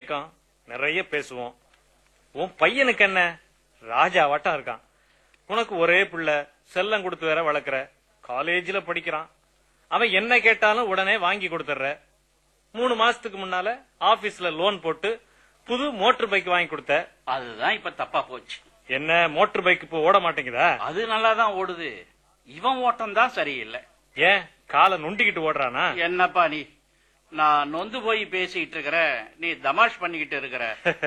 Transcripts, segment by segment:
மயக்கம் நிறைய பேசுவோம் உன் பையனுக்கு என்ன ராஜாவாட்டம் இருக்கான் உனக்கு ஒரே பிள்ளை செல்லம் கொடுத்து வேற வளர்க்குற காலேஜில் படிக்கிறான் அவன் என்ன கேட்டாலும் உடனே வாங்கி கொடுத்துட்ற மூணு மாசத்துக்கு முன்னால ஆபீஸ்ல லோன் போட்டு புது மோட்டர் பைக் வாங்கி கொடுத்த அதுதான் இப்ப தப்பா போச்சு என்ன மோட்டர் பைக் இப்போ ஓட மாட்டேங்குதா அது நல்லா தான் ஓடுது இவன் ஓட்டம் தான் சரியில்லை ஏன் காலை நொண்டிக்கிட்டு ஓடுறானா என்னப்பா நீ நான் நொந்து போய் பேசிட்டு இருக்கிற நீ தமாஷ் பண்ணிக்கிட்டு இருக்கிற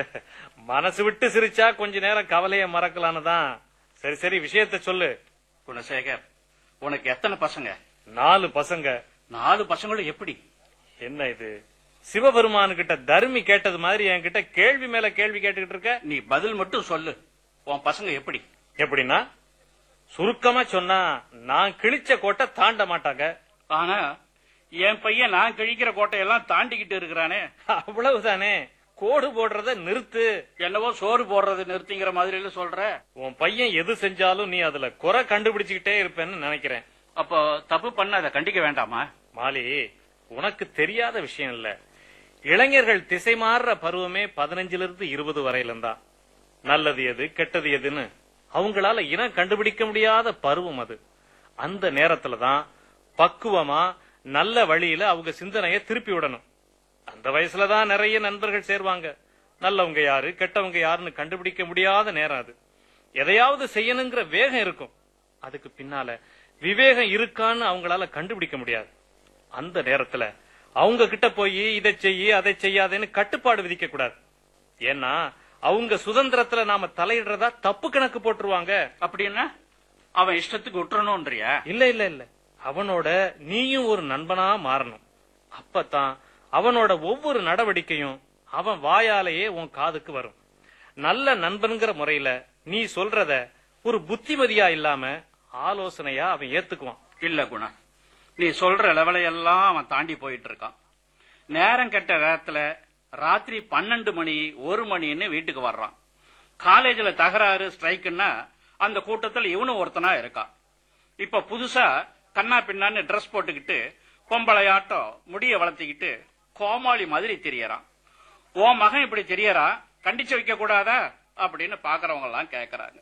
மனசு விட்டு சிரிச்சா கொஞ்ச நேரம் கவலைய மறக்கலான்னு தான் சரி சரி விஷயத்த சொல்லு குணசேகர் உனக்கு எத்தனை பசங்க நாலு பசங்க நாலு பசங்களும் எப்படி என்ன இது சிவபெருமானு கிட்ட தர்மி கேட்டது மாதிரி என்கிட்ட கேள்வி மேல கேள்வி கேட்டுக்கிட்டு இருக்க நீ பதில் மட்டும் சொல்லு உன் பசங்க எப்படி எப்படின்னா சுருக்கமா சொன்னா நான் கிழிச்ச கோட்டை தாண்ட மாட்டாங்க ஆனா என் பையன் நான் கிழிக்கிற கோட்டையெல்லாம் தாண்டிக்கிட்டு இருக்கிறானே அவ்வளவுதானே கோடு போடுறத நிறுத்து என்னவோ சோறு போடுறது நிறுத்திங்கிற மாதிரி எல்லாம் சொல்ற உன் பையன் எது செஞ்சாலும் நீ அதுல குறை கண்டுபிடிச்சுக்கிட்டே இருப்பேன்னு நினைக்கிறேன் அப்போ தப்பு பண்ண அதை கண்டிக்க வேண்டாமா மாலி உனக்கு தெரியாத விஷயம் இல்ல இளைஞர்கள் திசை மாறுற பருவமே பதினஞ்சுல இருந்து இருபது வரையிலும் தான் நல்லது எது கெட்டது எதுன்னு அவங்களால இனம் கண்டுபிடிக்க முடியாத பருவம் அது அந்த நேரத்துல தான் பக்குவமா நல்ல வழியில அவங்க சிந்தனைய திருப்பி விடணும் அந்த வயசுல தான் நிறைய நண்பர்கள் சேருவாங்க நல்லவங்க யாரு கெட்டவங்க யாருன்னு கண்டுபிடிக்க முடியாத நேரம் அது எதையாவது செய்யணுங்கிற வேகம் இருக்கும் அதுக்கு பின்னால விவேகம் இருக்கான்னு அவங்களால கண்டுபிடிக்க முடியாது அந்த நேரத்துல அவங்க கிட்ட போய் இதை செய்யி அதை செய்யாதேன்னு கட்டுப்பாடு விதிக்க கூடாது ஏன்னா அவங்க சுதந்திரத்துல நாம தலையிடுறதா தப்பு கணக்கு போட்டுருவாங்க அப்படின்னா அவன் இஷ்டத்துக்கு விட்டுறணும்ன்றியா இல்ல இல்ல இல்ல அவனோட நீயும் ஒரு நண்பனா மாறணும் அப்பதான் அவனோட ஒவ்வொரு நடவடிக்கையும் அவன் வாயாலேயே உன் காதுக்கு வரும் நல்ல நண்பன்கிற முறையில நீ சொல்றத ஒரு புத்திமதியா இல்லாம ஆலோசனையா அவன் ஏத்துக்குவான் இல்ல குணா நீ சொல்ற லெவலையெல்லாம் அவன் தாண்டி போயிட்டு இருக்கான் நேரம் கெட்ட நேரத்துல ராத்திரி பன்னெண்டு மணி ஒரு மணின்னு வீட்டுக்கு வர்றான் காலேஜ்ல தகராறு ஸ்ட்ரைக்குன்னா அந்த கூட்டத்தில் இவனும் ஒருத்தனா இருக்கான் இப்ப புதுசா கண்ணா பின்னான்னு ட்ரெஸ் போட்டுக்கிட்டு பொம்பளையாட்டம் முடிய வளர்த்திக்கிட்டு கோமாளி மாதிரி தெரியறான் உன் மகன் இப்படி தெரியறான் கண்டிச்சு வைக்க கூடாதா அப்படின்னு பாக்குறவங்க எல்லாம் கேக்குறாங்க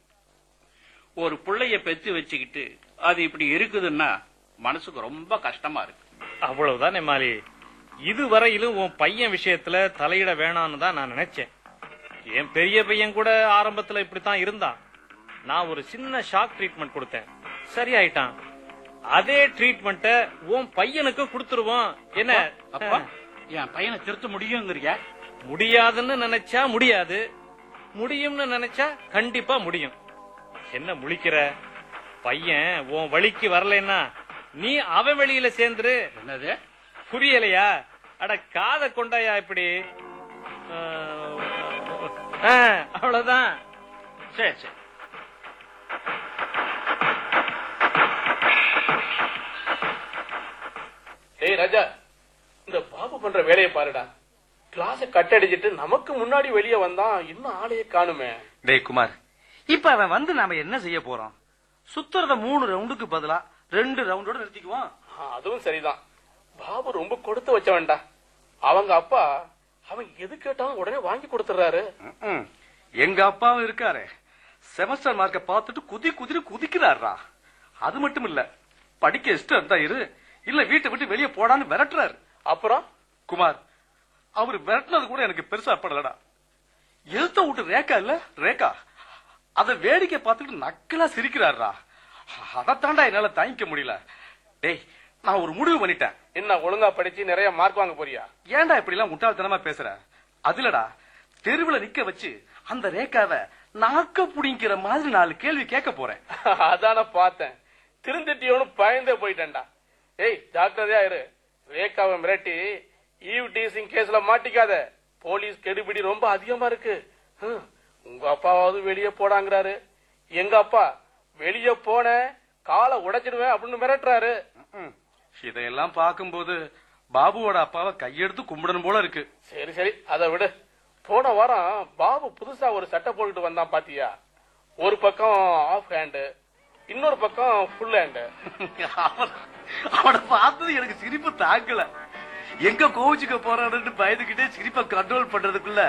ஒரு புள்ளைய பெத்து வச்சுக்கிட்டு அது இப்படி இருக்குதுன்னா மனசுக்கு ரொம்ப கஷ்டமா இருக்கு அவ்வளவுதான் மாலி இதுவரையிலும் உன் பையன் விஷயத்துல தலையிட வேணாம்னு தான் நான் நினைச்சேன் என் பெரிய பையன் கூட ஆரம்பத்துல இப்படித்தான் இருந்தான் நான் ஒரு சின்ன ஷாக் ட்ரீட்மெண்ட் கொடுத்தேன் சரியாயிட்டான் அதே ட்ரீட்மெண்ட்ட உன் பையனுக்கு கொடுத்துருவோம் என்ன அப்பா என் பையனை திருத்த முடியுங்கிறியா முடியாதுன்னு நினைச்சா முடியாது முடியும்னு நினைச்சா கண்டிப்பா முடியும் என்ன முழிக்கிற பையன் உன் வழிக்கு வரலைன்னா நீ அவன் வெளியில சேர்ந்துரு என்னது புரியலையா அட காத கொண்டாயா இப்படி அஹ், ஆ, அவ்வளவுதான் சரி சரி டேய் ராஜா இந்த பாபு பண்ற வேலையை பாருடா கிளாஸ கட் அடிச்சிட்டு நமக்கு முன்னாடி வெளியே வந்தான் இன்னும் ஆளையே காணுமே டேய் குமார் இப்ப அவன் வந்து நாம என்ன செய்ய போறோம் சுத்துறத மூணு ரவுண்டுக்கு பதிலா ரெண்டு ரவுண்டோட நிறுத்திக்குவோம் ஆ, அதுவும் சரிதான் பாபு ரொம்ப கொடுத்து வச்சவன்டா அவங்க அப்பா அவன் எது கேட்டாலும் உடனே வாங்கி கொடுத்துறாரு ம்ம். எங்க அப்பாவும் இருக்காரு செமஸ்டர் மார்க்க பார்த்துட்டு குதி குதிரி குதிக்கிறாரா அது மட்டும் இல்ல படிக்க இஷ்டம் இருந்தா இரு இல்ல வீட்டை விட்டு வெளியே போடான்னு விரட்டுறாரு அப்புறம் குமார் அவர் விரட்டினது கூட எனக்கு பெருசா படலடா எழுத்த விட்டு ரேக்கா இல்ல ரேக்கா அத வேடிக்கை பார்த்துட்டு நக்கலா சிரிக்கிறாரா அதத்தாண்டா என்னால தாங்கிக்க முடியல டேய் நான் ஒரு முடிவு பண்ணிட்டேன் என்ன ஒழுங்கா படிச்சு நிறைய மார்க் வாங்க போறியா ஏன்டா இப்படி எல்லாம் முட்டாள்தனமா பேசுற அதுலடா தெருவுல நிக்க வச்சு அந்த ரேக்காவை நாக்க புடிங்கிற மாதிரி நாலு கேள்வி கேட்க போறேன் அதான பார்த்தேன் திருந்திட்டியோன்னு பயந்தே போயிட்டேன்டா ஏய் ஜாக்கிரதையா இரு ரேகாவை மிரட்டி ஈவ் டீசிங் கேஸ்ல மாட்டிக்காத போலீஸ் கெடுபிடி ரொம்ப அதிகமா இருக்கு ஹம், உங்க அப்பாவாவது வெளியே போடாங்கிறாரு எங்க அப்பா வெளியே போன காலை உடைச்சிடுவேன் அப்படின்னு மிரட்டுறாரு ம்ம். இதையெல்லாம் பார்க்கும்போது பாபுவோட அப்பாவை கையெடுத்து கும்பிடணும் போல இருக்கு சரி சரி அதை விடு போன வாரம் பாபு புதுசா ஒரு சட்டை போட்டுட்டு வந்தான் பாத்தியா ஒரு பக்கம் ஆஃப் ஹேண்டு இன்னொரு பக்கம் ஃபுல் ஹேண்டு அவன் அவனை பார்த்தது எனக்கு சிரிப்பு தாக்கல எங்க கோவிச்சுக்க போறான்னு பயந்துகிட்டே சிரிப்பை கண்ட்ரோல் பண்றதுக்குள்ள